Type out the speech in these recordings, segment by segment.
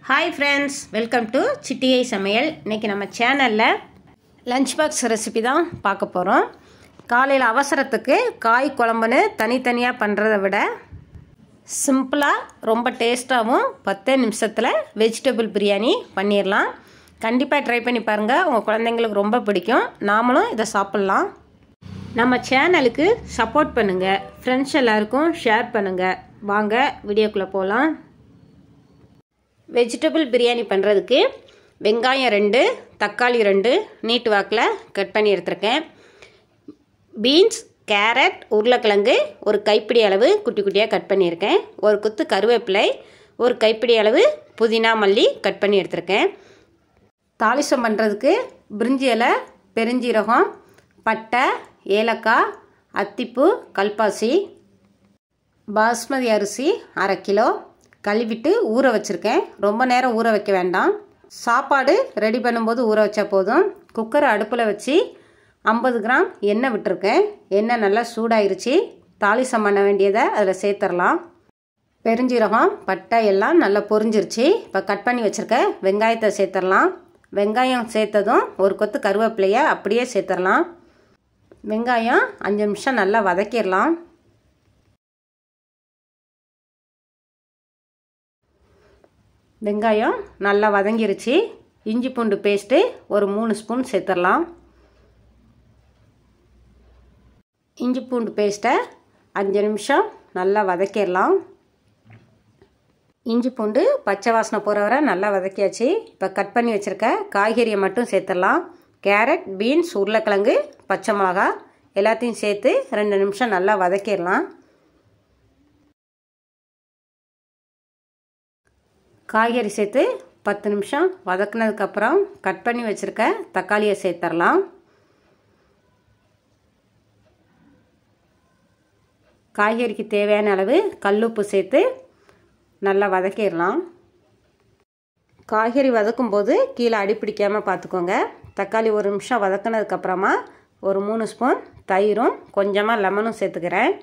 hi friends welcome to சிட்டியை சமையல் இன்றைக்கி நம்ம சேனலில் லஞ்ச் பாக்ஸ் ரெசிபி தான் பார்க்க போகிறோம் காலையில் அவசரத்துக்கு காய் குழம்புன்னு தனித்தனியாக பண்ணுறத விட சிம்பிளாக ரொம்ப டேஸ்ட்டாகவும் பத்தே நிமிஷத்தில் வெஜிடபிள் பிரியாணி பண்ணிடலாம் கண்டிப்பாக ட்ரை பண்ணி பாருங்கள் உங்கள் குழந்தைங்களுக்கு ரொம்ப பிடிக்கும் நாமளும் இதை சாப்பிட்லாம் நம்ம சேனலுக்கு சப்போர்ட் பண்ணுங்கள் ஃப்ரெண்ட்ஸ் எல்லாருக்கும் ஷேர் பண்ணுங்கள் வாங்க வீடியோக்குள்ளே போகலாம் வெஜிடபிள் பிரியாணி பண்ணுறதுக்கு வெங்காயம் ரெண்டு தக்காளி ரெண்டு நீட்டு வாக்கில் கட் பண்ணி எடுத்திருக்கேன் பீன்ஸ் கேரட் உருளைக்கிழங்கு ஒரு கைப்பிடி அளவு குட்டி குட்டியாக கட் பண்ணியிருக்கேன் ஒரு குத்து கருவேப்பிலை ஒரு கைப்பிடி அளவு புதினா மல்லி கட் பண்ணி எடுத்திருக்கேன் தாளிசம் பண்ணுறதுக்கு பிரிஞ்சி இலை பெருஞ்சீரகம் பட்டை ஏலக்காய் அத்திப்பூ கல்பாசி பாஸ்மதி அரிசி அரை கிலோ கழுவிட்டு ஊற வச்சுருக்கேன் ரொம்ப நேரம் ஊற வைக்க வேண்டாம் சாப்பாடு ரெடி பண்ணும்போது ஊற வச்சா போதும் குக்கரை அடுப்பில் வச்சு ஐம்பது கிராம் எண்ணெய் விட்டுருக்கேன் எண்ணெய் நல்லா சூடாயிருச்சு தாளிசம் பண்ண வேண்டியதை அதில் சேர்த்துடலாம் பெருஞ்சீரகம் பட்டை எல்லாம் நல்லா பொரிஞ்சிருச்சு இப்போ கட் பண்ணி வச்சுருக்க வெங்காயத்தை சேர்த்துடலாம் வெங்காயம் சேர்த்ததும் ஒரு கொத்து கருவேப்பிலையை அப்படியே சேர்த்துடலாம் வெங்காயம் அஞ்சு நிமிஷம் நல்லா வதக்கிடலாம் வெங்காயம் நல்லா வதங்கிருச்சு இஞ்சி பூண்டு பேஸ்ட்டு ஒரு மூணு ஸ்பூன் சேர்த்துடலாம் இஞ்சி பூண்டு பேஸ்ட்டை அஞ்சு நிமிஷம் நல்லா வதக்கிடலாம் இஞ்சி பூண்டு பச்சை வாசனை போகிற வரை நல்லா வதக்கியாச்சு இப்போ கட் பண்ணி வச்சுருக்க காய்கறியை மட்டும் சேர்த்துடலாம் கேரட் பீன்ஸ் உருளைக்கிழங்கு பச்சை மிளகா எல்லாத்தையும் சேர்த்து ரெண்டு நிமிஷம் நல்லா வதக்கிடலாம் காய்கறி சேர்த்து பத்து நிமிஷம் வதக்குனதுக்கப்புறம் கட் பண்ணி வச்சுருக்க தக்காளியை சேர்த்துடலாம் காய்கறிக்கு தேவையான அளவு கல்லுப்பு சேர்த்து நல்லா வதக்கிடலாம் காய்கறி வதக்கும்போது கீழே அடிப்பிடிக்காமல் பார்த்துக்கோங்க தக்காளி ஒரு நிமிஷம் வதக்குனதுக்கப்புறமா ஒரு மூணு ஸ்பூன் தயிரும் கொஞ்சமாக லெமனும் சேர்த்துக்கிறேன்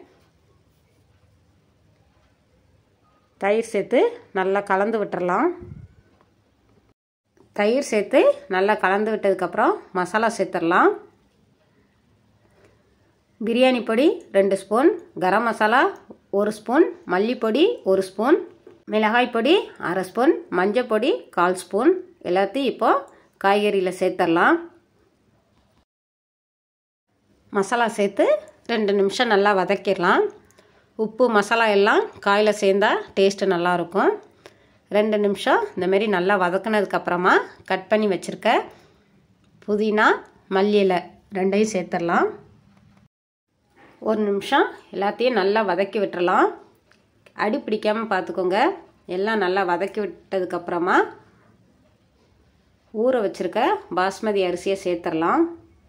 தயிர் சேர்த்து நல்லா கலந்து விட்டுறலாம் தயிர் சேர்த்து நல்லா கலந்து விட்டதுக்கப்புறம் மசாலா சேர்த்துடலாம் பிரியாணி பொடி ரெண்டு ஸ்பூன் கரம் மசாலா ஒரு ஸ்பூன் மல்லிப்பொடி ஒரு ஸ்பூன் மிளகாய் பொடி அரை ஸ்பூன் மஞ்சள் பொடி கால் ஸ்பூன் எல்லாத்தையும் இப்போது காய்கறியில் சேர்த்துடலாம் மசாலா சேர்த்து ரெண்டு நிமிஷம் நல்லா வதக்கிடலாம் உப்பு மசாலா எல்லாம் காயில் சேர்ந்தா டேஸ்ட்டு நல்லாயிருக்கும் ரெண்டு நிமிஷம் இந்தமாரி நல்லா வதக்குனதுக்கப்புறமா கட் பண்ணி வச்சுருக்க புதினா மல்லி இலை ரெண்டையும் சேர்த்துடலாம் ஒரு நிமிஷம் எல்லாத்தையும் நல்லா வதக்கி விட்டுறலாம் அடி பிடிக்காமல் பார்த்துக்கோங்க எல்லாம் நல்லா வதக்கி விட்டதுக்கப்புறமா ஊற வச்சுருக்க பாஸ்மதி அரிசியை சேர்த்துடலாம்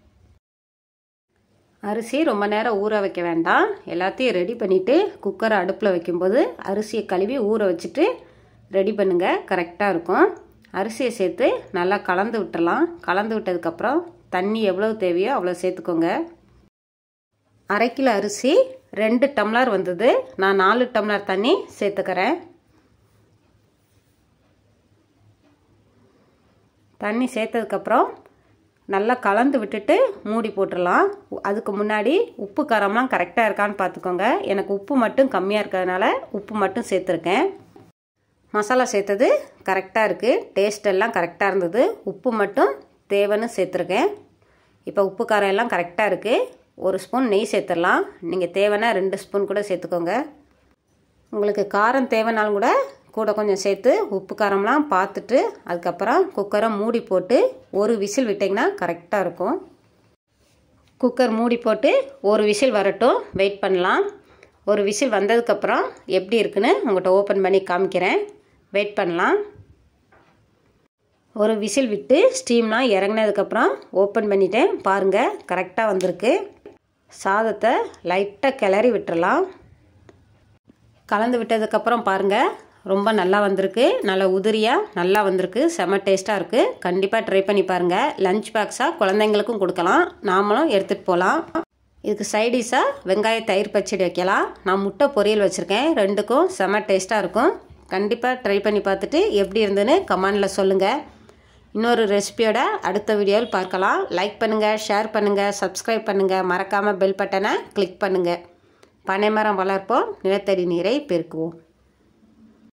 அரிசி ரொம்ப நேரம் ஊற வைக்க வேண்டாம் எல்லாத்தையும் ரெடி பண்ணிவிட்டு குக்கரை அடுப்பில் வைக்கும்போது அரிசியை கழுவி ஊற வச்சுட்டு ரெடி பண்ணுங்கள் கரெக்டாக இருக்கும் அரிசியை சேர்த்து நல்லா கலந்து விட்டுடலாம் கலந்து விட்டதுக்கப்புறம் தண்ணி எவ்வளோ தேவையோ அவ்வளோ சேர்த்துக்கோங்க அரை கிலோ அரிசி ரெண்டு டம்ளர் வந்தது நான் நாலு டம்ளர் தண்ணி சேர்த்துக்கிறேன் தண்ணி சேர்த்ததுக்கப்புறம் நல்லா கலந்து விட்டுட்டு மூடி போட்டுடலாம் அதுக்கு முன்னாடி உப்பு காரம்லாம் கரெக்டாக இருக்கான்னு பார்த்துக்கோங்க எனக்கு உப்பு மட்டும் கம்மியாக இருக்கிறதுனால உப்பு மட்டும் சேர்த்துருக்கேன் மசாலா சேர்த்தது கரெக்டாக இருக்குது டேஸ்ட் எல்லாம் கரெக்டாக இருந்தது உப்பு மட்டும் தேவைன்னு சேர்த்துருக்கேன் இப்போ உப்பு காரம் எல்லாம் கரெக்டாக இருக்குது ஒரு ஸ்பூன் நெய் சேர்த்துடலாம் நீங்கள் தேவைன்னா ரெண்டு ஸ்பூன் கூட சேர்த்துக்கோங்க உங்களுக்கு காரம் தேவைனாலும் கூட கூட கொஞ்சம் சேர்த்து உப்பு காரம்லாம் பார்த்துட்டு அதுக்கப்புறம் குக்கரை மூடி போட்டு ஒரு விசில் விட்டிங்கன்னா கரெக்டாக இருக்கும் குக்கர் மூடி போட்டு ஒரு விசில் வரட்டும் வெயிட் பண்ணலாம் ஒரு விசில் வந்ததுக்கப்புறம் எப்படி இருக்குன்னு உங்கள்கிட்ட ஓப்பன் பண்ணி காமிக்கிறேன் வெயிட் பண்ணலாம் ஒரு விசில் விட்டு ஸ்டீம்லாம் இறங்கினதுக்கப்புறம் ஓப்பன் பண்ணிட்டேன் பாருங்கள் கரெக்டாக வந்திருக்கு சாதத்தை லைட்டாக கிளறி விட்டுறலாம் கலந்து விட்டதுக்கப்புறம் பாருங்கள் ரொம்ப நல்லா வந்திருக்கு நல்லா உதிரியாக நல்லா வந்திருக்கு செம்ம டேஸ்ட்டாக இருக்குது கண்டிப்பாக ட்ரை பண்ணி பாருங்கள் லஞ்ச் பாக்ஸாக குழந்தைங்களுக்கும் கொடுக்கலாம் நாமளும் எடுத்துகிட்டு போகலாம் இதுக்கு சைடிஷாக வெங்காய தயிர் பச்சடி வைக்கலாம் நான் முட்டை பொரியல் வச்சுருக்கேன் ரெண்டுக்கும் செம்ம டேஸ்ட்டாக இருக்கும் கண்டிப்பாக ட்ரை பண்ணி பார்த்துட்டு எப்படி இருந்ததுன்னு கமெண்டில் சொல்லுங்கள் இன்னொரு ரெசிபியோட அடுத்த வீடியோவில் பார்க்கலாம் லைக் பண்ணுங்கள் ஷேர் பண்ணுங்கள் சப்ஸ்கிரைப் பண்ணுங்கள் மறக்காமல் பெல் பட்டனை கிளிக் பண்ணுங்கள் பனைமரம் வளர்ப்போம் நிலத்தடி நீரை பெருக்குவோம்